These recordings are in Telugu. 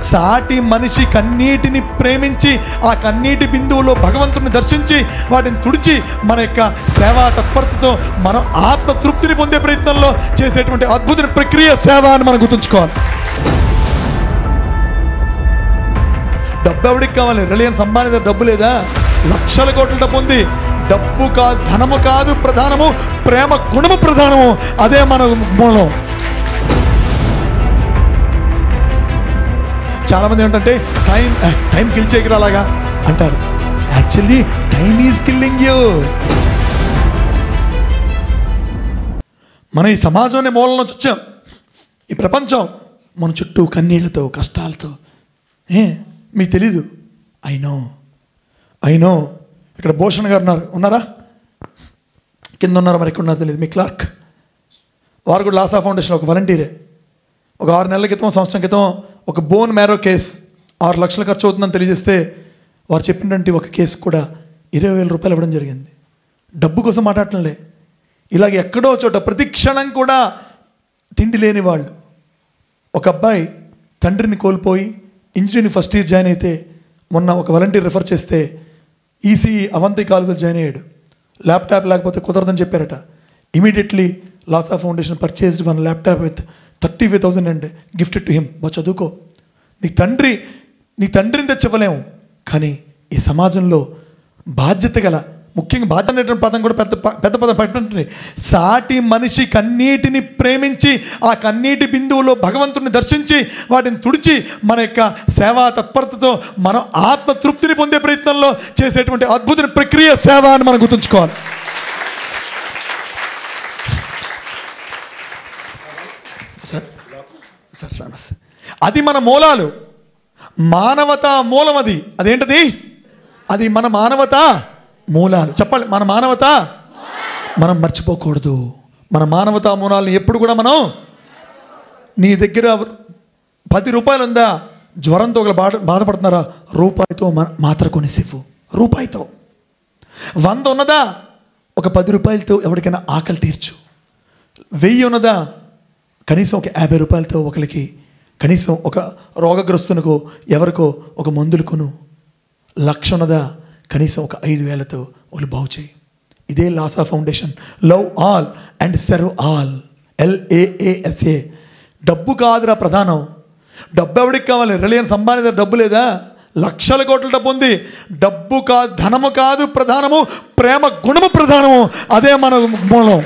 సాటి మనిషి కన్నీటిని ప్రేమించి ఆ కన్నీటి బిందువులో భగవంతుని దర్శించి వాటిని తుడిచి మన యొక్క సేవా తత్పరతతో మనం ఆత్మ తృప్తిని పొందే ప్రయత్నంలో చేసేటువంటి అద్భుత ప్రక్రియ సేవ అని మనం గుర్తుంచుకోవాలి డబ్బు ఎవడికి కావాలి రిలయన్స్ అంబానీ దగ్గర డబ్బు లేదా లక్షల కోట్ల డబ్బు ఉంది డబ్బు కాదు ధనము కాదు ప్రధానము ప్రేమ గుణము ప్రధానము అదే మన మూలం చాలా మంది ఏంటంటే టైం టైం కిల్ చేయగలరా అలాగా అంటారు actually time is killing you మనం ఈ సమాజంలో మూలం నుంచి వచ్చాం ఈ ప్రపంచం మన చుట్టూ కన్నీళ్లతో కష్టాలతో ఏ మీకు తెలీదు ఐ నో ఐ నో ఇక్కడ భూషణ్ గారు ఉన్నారు ఉన్నారా కింద ఉన్నారా మరి ఇక్కడ ఉన్నారో తెలియదు మీ క్లార్క్ వారు కూడా లాసా ఫౌండేషన్ ఒక వాలంటీరే ఒక ఆరు నెలల క్రితం సంవత్సరం క్రితం ఒక బోన్ మ్యారో కేస్ ఆరు లక్షలు ఖర్చు అవుతుందని తెలియజేస్తే వారు చెప్పినటువంటి ఒక కేసు కూడా ఇరవై వేల రూపాయలు ఇవ్వడం జరిగింది డబ్బు కోసం మాట్లాడటంలే ఇలాగ ఎక్కడో చోట ప్రతి క్షణం కూడా తిండి లేని వాళ్ళు ఒక అబ్బాయి తండ్రిని కోల్పోయి ఇంజనీరింగ్ ఫస్ట్ ఇయర్ జాయిన్ అయితే మొన్న ఒక వాలంటీర్ రిఫర్ చేస్తే ఈసీఈ అవంతి కాలేజీలో జాయిన్ అయ్యాడు ల్యాప్టాప్ లేకపోతే కుదరదని చెప్పారట immediately Laasa foundation purchased one laptop with thirty five thousand and gifted to him బా చదువుకో నీ తండ్రి నీ తండ్రిని తెచ్చివ్వలేము కానీ ఈ సమాజంలో బాధ్యత గల ముఖ్యంగా బాధ్యత అనేటువంటి పదం కూడా పెద్ద ప- పెద్ద పదం పెట్టినట్టు సాటి మనిషి కన్నీటిని ప్రేమించి ఆ కన్నీటి బిందువులో భగవంతుని దర్శించి వాటిని తుడిచి మన యొక్క సేవా తత్పరతతో మనం ఆత్మ తృప్తిని పొందే ప్రయత్నంలో చేసేటువంటి అద్భుత ప్రక్రియ సేవ అని మనం గుర్తుంచుకోవాలి సార్ సార్ సార్ సార్. అది మన మూలాలు మానవత మూలం అది అదేంటది అది మన మానవత మూలాలు చెప్పాలి మన మానవత మనం మర్చిపోకూడదు మన మానవత మూలాలను ఎప్పుడు కూడా మనం నీ దగ్గర పది రూపాయలు ఉందా జ్వరంతో ఒకరు బాధ బాధపడుతున్నారా రూపాయితో మా- మాత్ర కొనిసివ్వు రూపాయితో వంద ఉన్నదా ఒక పది రూపాయలతో ఎవరికైనా ఆకలి తీర్చు వెయ్యి ఉన్నదా కనీసం ఒక యాభై రూపాయలతో ఒకరికి కనీసం ఒక రోగగ్రస్తునికో ఎవరికో ఒక మందులు కొను లక్ష ఉన్నదా కనీసం ఒక ఐదు వేలతో ఒకరు బాగు చేయి ఇదే Laasa foundation love all and serve all LAASA డబ్బు కాదురా ప్రధానం డబ్బు ఎవడికి కావాలి రిలయన్స్ అంబానీ దగ్గర డబ్బు లేదా లక్షల కోట్ల డబ్బు ఉంది డబ్బు కాదు ధనము కాదు ప్రధానము ప్రేమ గుణము ప్రధానము అదే మన మూలం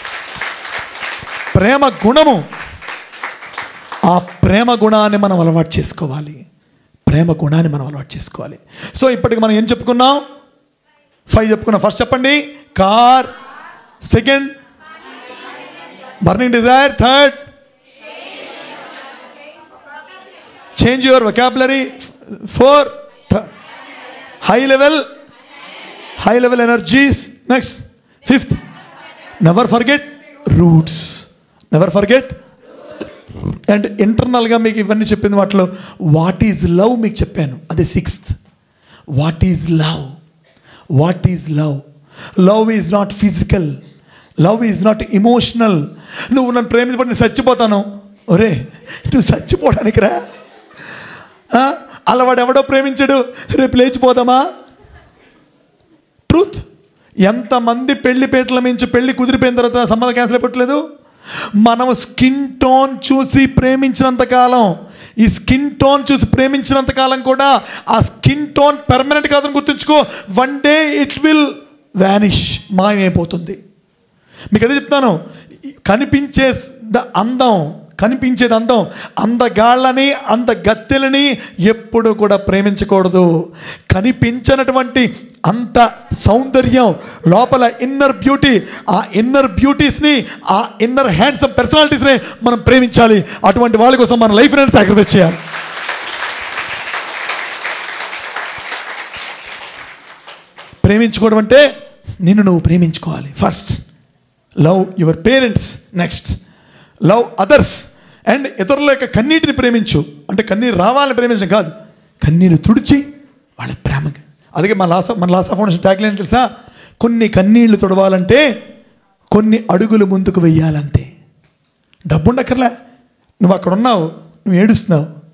ప్రేమ గుణము ఆ ప్రేమ గుణాన్ని మనం అలవాటు చేసుకోవాలి ప్రేమ గుణాన్ని మనం అలవాటు చేసుకోవాలి సో ఇప్పటికి మనం ఏం చెప్పుకున్నాం ఫైవ్ చెప్పుకున్నాం ఫస్ట్ చెప్పండి car second burning desire third change your vocabulary four high level high level energies next fifth never forget roots never forget and ఇంటర్నల్గా మీకు ఇవన్నీ చెప్పింది వాటిలో వాట్ ఈజ్ లవ్ మీకు చెప్పాను అది sixth what is love what is love love is not physical love is not emotional నువ్వు నన్ను ప్రేమించబడి నేను చచ్చిపోతాను ఒరే నువ్వు చచ్చిపోవడానికి రా ఆ? అలా వాడు ఎవడో ప్రేమించాడు రేపు లేచిపోదామా ట్రూత్ ఎంతమంది పెళ్లి పేటల మించి పెళ్లి కుదిరిపోయిన తర్వాత సంబంధం క్యాన్సిల్ అయిపోవట్లేదు మనం స్కిన్ టోన్ చూసి ప్రేమించినంత కాలం ఈ స్కిన్ టోన్ చూసి ప్రేమించినంత కాలం కూడా ఆ స్కిన్ టోన్ పెర్మనెంట్ కాదని గుర్తుంచుకో one day it will vanish మాయమైపోతుంది మీకు అదే చెప్తాను ఈ కనిపించే ద- అందం కనిపించేది అందం అందగాళ్ళని అంద గత్తెలని ఎప్పుడు కూడా ప్రేమించకూడదు కనిపించనటువంటి అంత సౌందర్యం లోపల ఇన్నర్ బ్యూటీ ఆ ఇన్నర్ బ్యూటీస్ని ఆ ఇన్నర్ హ్యాండ్సమ్ పర్సనాలిటీస్ని మనం ప్రేమించాలి అటువంటి వాళ్ళ కోసం మన లైఫ్ అనేది సాక్రిఫైస్ చేయాలి ప్రేమించుకోవడం అంటే నిన్ను నువ్వు ప్రేమించుకోవాలి first love your parents next love others and ఇతరుల యొక్క కన్నీటిని ప్రేమించు అంటే కన్నీరు రావాలని ప్రేమించడం కాదు కన్నీరు తుడిచి వాళ్ళ ప్రేమ అందుకే మన లాసా మన లాసా ఫౌండేషన్ ట్యాగ్లైన్ తెలుసా కొన్ని కన్నీళ్లు తుడవాలంటే కొన్ని అడుగులు ముందుకు వెయ్యాలంతే డబ్బు ఉండక్కర్లే నువ్వు అక్కడ ఉన్నావు నువ్వు ఏడుస్తున్నావు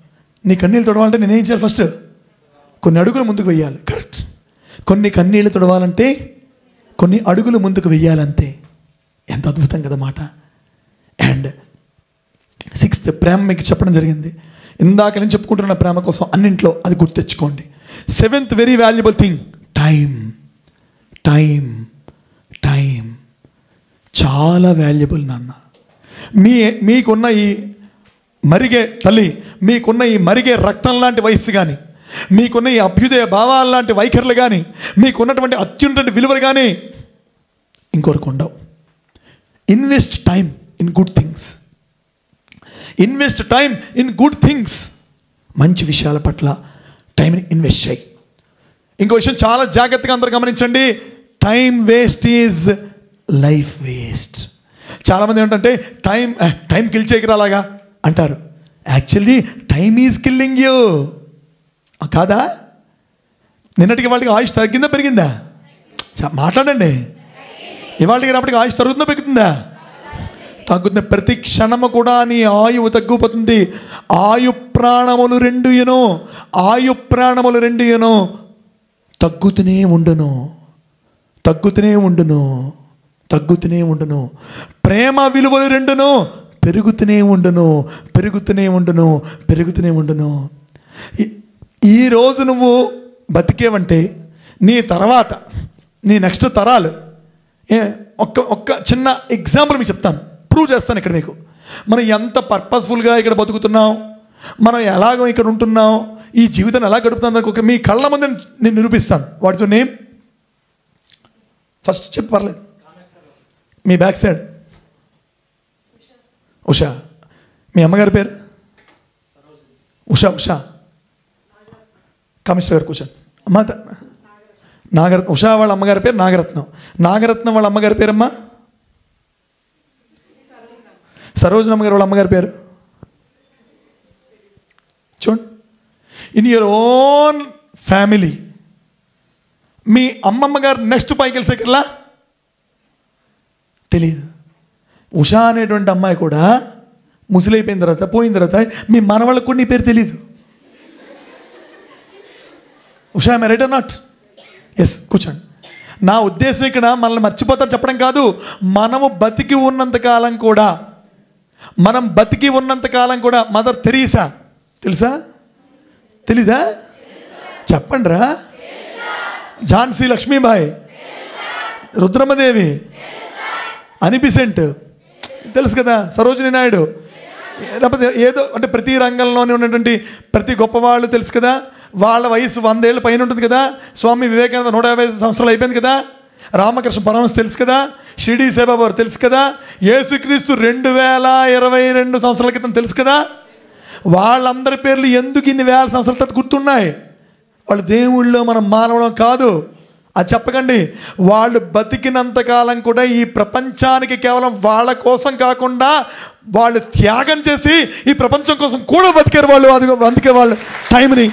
నీ కన్నీళ్ళు తొడవాలంటే నేనేం చేయాలి ఫస్ట్ కొన్ని అడుగులు ముందుకు వెయ్యాలి కరెక్ట్ కొన్ని కన్నీళ్ళు తొడవాలంటే కొన్ని అడుగులు ముందుకు వెయ్యాలంతే ఎంత అద్భుతం కదా మాట అండ్ సిక్స్త్ ప్రేమ మీకు చెప్పడం జరిగింది ఇందాక నేను చెప్పుకుంటున్న ప్రేమ కోసం అన్నింట్లో అది గుర్తెచ్చుకోండి seventh very valuable thing time time time చాలా వాల్యుబుల్ నాన్న మీ మీకున్న ఈ మరిగే తల్లి మీకున్న ఈ మరిగే రక్తం లాంటి వయస్సు కానీ మీకున్న ఈ అభ్యుదయ భావాల లాంటి వైఖరులు కానీ మీకున్నటువంటి అత్యున్నటువంటి విలువలు కానీ ఇంకొకరికి ఉండవు invest time in good things invest time in good things మంచి విషయాల పట్ల టైంని ఇన్వెస్ట్ చేయి ఇంకో విషయం చాలా జాగ్రత్తగా అందరూ గమనించండి time waste is life waste చాలామంది ఏంటంటే టైం టైం కిల్ చేయకరా అలాగా అంటారు actually time is killing you కాదా నిన్నటికి వాళ్ళకి ఆయుష్ తగ్గిందా పెరిగిందా చా- మాట్లాడండి ఇవాళకి రాపటికి ఆయుష్ తరుగుతుందా పెరుగుతుందా తగ్గుతుంది ప్రతి క్షణము కూడా నీ ఆయువు తగ్గిపోతుంది ఆయు ప్రాణములు రెండు ఎనో ఆయు ప్రాణములు రెండు ఎనో తగ్గుతూనే ఉండును తగ్గుతూనే ఉండును తగ్గుతూనే ఉండును ప్రేమ విలువలు రెండును పెరుగుతూనే ఉండును పెరుగుతూనే ఉండును పెరుగుతూనే ఉండును ఈ- ఈ రోజు నువ్వు బతికేవంటే నీ తర్వాత నీ నెక్స్ట్ తరాలు ఏ ఒక్క ఒక్క చిన్న ఎగ్జాంపుల్ మీకు చెప్తాను ప్రూవ్ చేస్తాను ఇక్కడ మీకు మనం ఎంత పర్పస్ఫుల్గా ఇక్కడ బతుకుతున్నాం మనం ఎలాగో ఇక్కడ ఉంటున్నాం ఈ జీవితాన్ని ఎలా గడుపుతాం దానికి ఒక మీ కళ్ళ ముందు నేను నిరూపిస్తాను వాట్స్ యువర్ నేమ్ ఫస్ట్ చెప్పు పర్లేదు మీ బ్యాక్ సైడ్ ఉషా మీ అమ్మగారి పేరు ఉషా ఉషా కమిషనర్ గారు కూర్చోండి అమ్మ త- నాగరత్నం ఉషా వాళ్ళ అమ్మగారి పేరు నాగరత్నం నాగరత్నం వాళ్ళ అమ్మగారి పేరమ్మా సరోజనమ్మ గారు వాళ్ళ అమ్మగారి పేరు చూడండి ఇన్ యువర్ ఓన్ ఫ్యామిలీ మీ అమ్మమ్మ గారు నెక్స్ట్ పైకి వెళ్ళేసరికల్లా తెలియదు ఉషా అనేటువంటి అమ్మాయి కూడా ముసలైపోయిన తర్వాత పోయిన తర్వాత మీ మనవాళ్ళకు కూడా నీ పేరు తెలియదు Usha may right not yes కూర్చోండి నా ఉద్దేశం ఇక్కడ మనల్ని మర్చిపోతారు చెప్పడం కాదు మనము బతికి ఉన్నంత కాలం కూడా మనం బతికి ఉన్నంత కాలం కూడా మదర్ తెరీసా తెలుసా తెలీదా చెప్పండి రా ఝాన్సీ లక్ష్మీబాయి రుద్రమదేవి అనిబిసెంట్ తెలుసు కదా సరోజిని నాయుడు లేకపోతే ఏదో అంటే ప్రతి రంగంలోనే ఉన్నటువంటి ప్రతి గొప్పవాళ్ళు తెలుసు కదా వాళ్ళ వయసు వందేళ్ళ పైన ఉంటుంది కదా స్వామి వివేకానంద నూట యాభై సంవత్సరాలు అయిపోయింది కదా రామకృష్ణ పరమహంస తెలుసు కదా షిరిడి సేబాబాబు తెలుసు కదా యేసుక్రీస్తు రెండు వేల ఇరవై రెండు సంవత్సరాల క్రితం తెలుసు కదా వాళ్ళందరి పేర్లు ఎందుకు ఇన్ని వేల సంవత్సరాల తర్వాత గుర్తున్నాయి వాళ్ళు దేవుళ్ళో మనం మానవడం కాదు అది చెప్పకండి వాళ్ళు బతికినంత కాలం కూడా ఈ ప్రపంచానికి కేవలం వాళ్ళ కోసం కాకుండా వాళ్ళు త్యాగం చేసి ఈ ప్రపంచం కోసం కూడా బతికారు వాళ్ళు అది అందుకే వాళ్ళు టైంని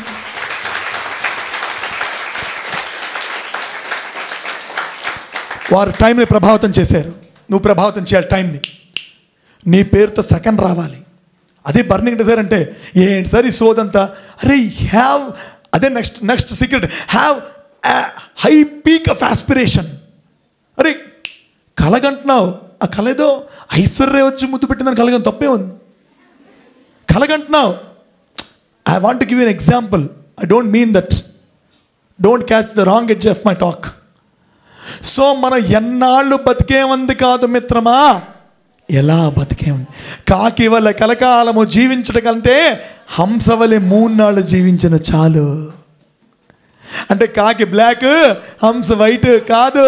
వారు టైంని ప్రభావితం చేశారు నువ్వు ప్రభావితం చేయాలి టైంని నీ పేరుతో సెకండ్ రావాలి అదే బర్నింగ్ డిజైర్ అంటే ఏంటి సార్ ఈ సోదంతా అరే హ్యావ్ అదే next next secret have high peak of aspiration అరే కలగంటున్నావు ఆ కళ ఏదో ఐశ్వర్య వచ్చి ముద్దు పెట్టిందని కలగని తప్పే ఉంది కలగంటున్నావు I want give an example I don't mean that don't catch the wrong edge of my talk so మనం ఎన్నాళ్ళు బతికేమంది కాదు మిత్రమా ఎలా బతికేమంది కాకి వల్ల కలకాలము జీవించడం కంటే హంస వలె మూడు నాళ్ళు జీవించిన చాలు అంటే కాకి బ్లాక్ హంస వైట్ కాదు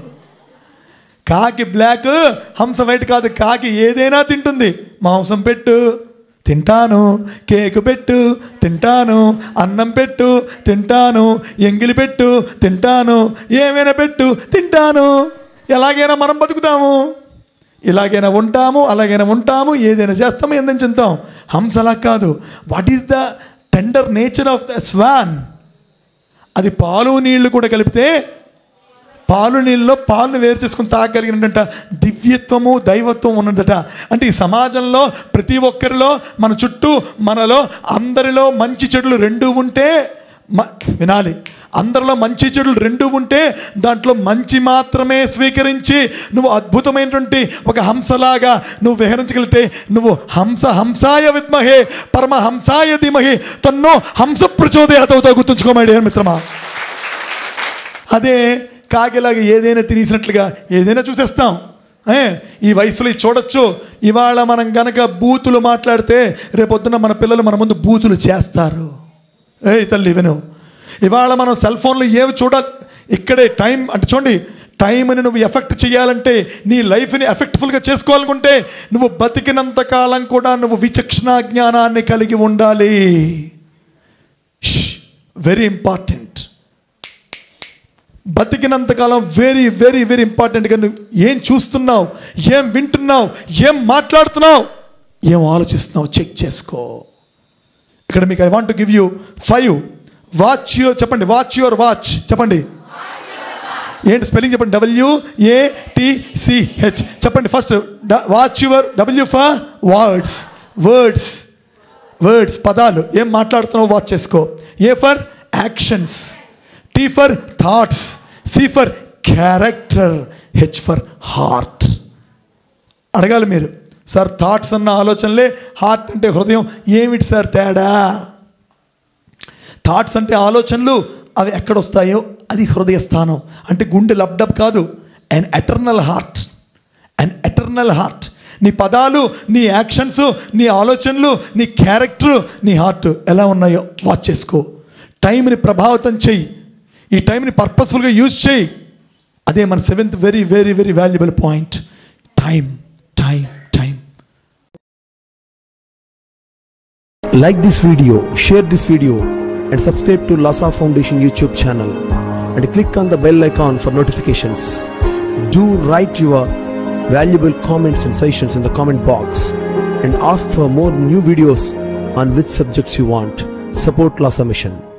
కాకి బ్లాక్ హంస వైట్ కాదు కాకి ఏదైనా తింటుంది మాంసం పెట్టు తింటాను కేకు పెట్టు తింటాను అన్నం పెట్టు తింటాను ఎంగిలి పెట్టు తింటాను ఏమైనా పెట్టు తింటాను ఎలాగైనా మనం బతుకుతాము ఇలాగైనా ఉంటాము అలాగైనా ఉంటాము ఏదైనా చేస్తాము ఏందని చెందుతాం హంస అలా కాదు what is the tender nature of the swan అది పాలు నీళ్లు కూడా కలిపితే పాలు నీళ్ళలో పాలను వేరు చేసుకుని తాగలిగినట దివ్యత్వము దైవత్వం ఉన్నదట అంటే ఈ సమాజంలో ప్రతి ఒక్కరిలో మన చుట్టూ మనలో అందరిలో మంచి చెడులు రెండు ఉంటే మ వినాలి అందరిలో మంచి చెడులు రెండు ఉంటే దాంట్లో మంచి మాత్రమే స్వీకరించి నువ్వు అద్భుతమైనటువంటి ఒక హంసలాగా నువ్వు విహరించగలిగితే నువ్వు హంస హంసాయ విద్మహే పరమ హంసాయ ధీమహి తన్నో హంస ప్రచోదయాతవుతో గుర్తుంచుకోమాడి మిత్రమా అదే కాకిలాగా ఏదైనా తినేసినట్లుగా ఏదైనా చూసేస్తాం ఏ, ఈ వయసులో ఇది చూడొచ్చు ఇవాళ మనం గనక బూతులు మాట్లాడితే రేపొద్దున మన పిల్లలు మన ముందు బూతులు చేస్తారు ఏ తల్లి విను ఇవాళ మనం సెల్ ఫోన్లో ఏవి చూడాలి ఇక్కడే టైం అంటే చూడండి టైంని నువ్వు ఎఫెక్ట్ చేయాలంటే నీ లైఫ్ని ఎఫెక్ట్ఫుల్గా చేసుకోవాలనుకుంటే నువ్వు బతికినంత కాలం కూడా నువ్వు విచక్షణ జ్ఞానాన్ని కలిగి ఉండాలి వెరీ ఇంపార్టెంట్ బతికినంతకాలం వెరీ వెరీ వెరీ ఇంపార్టెంట్గా నువ్వు ఏం చూస్తున్నావు ఏం వింటున్నావు ఏం మాట్లాడుతున్నావు ఏం ఆలోచిస్తున్నావు చెక్ చేసుకో ఇక్కడ మీకు I want to give you five watch your చెప్పండి వాచ్ యువర్ వాచ్ చెప్పండి ఏంటి స్పెల్లింగ్ చెప్పండి డబ్ల్యూ ఏ టిసిహెచ్ చెప్పండి first watch your W for words words words పదాలు ఏం మాట్లాడుతున్నావు వాచ్ చేసుకో A for actions T for thoughts C for character H for heart అడగాలి మీరు సార్ థాట్స్ అన్న ఆలోచనలే హార్ట్ అంటే హృదయం ఏమిటి సార్ తేడా థాట్స్ అంటే ఆలోచనలు అవి ఎక్కడొస్తాయో అది హృదయ స్థానం అంటే గుండె లబ్డబ్ కాదు an eternal heart an eternal heart నీ పదాలు నీ యాక్షన్స్ నీ ఆలోచనలు నీ క్యారెక్టర్ నీ హార్ట్ ఎలా ఉన్నాయో వాచ్ చేసుకో టైంని ప్రభావితం చెయ్యి ఈ టైంని పర్పస్ఫుల్గా యూజ్ చేయి అదే మన seventh very very very valuable point time time time Like this video, share this video, and subscribe to Lasa Foundation YouTube channel. And click on the bell icon for notifications. Do write your valuable comments and suggestions in the comment box. And ask for more new videos on which subjects you want. Support Lasa Mission.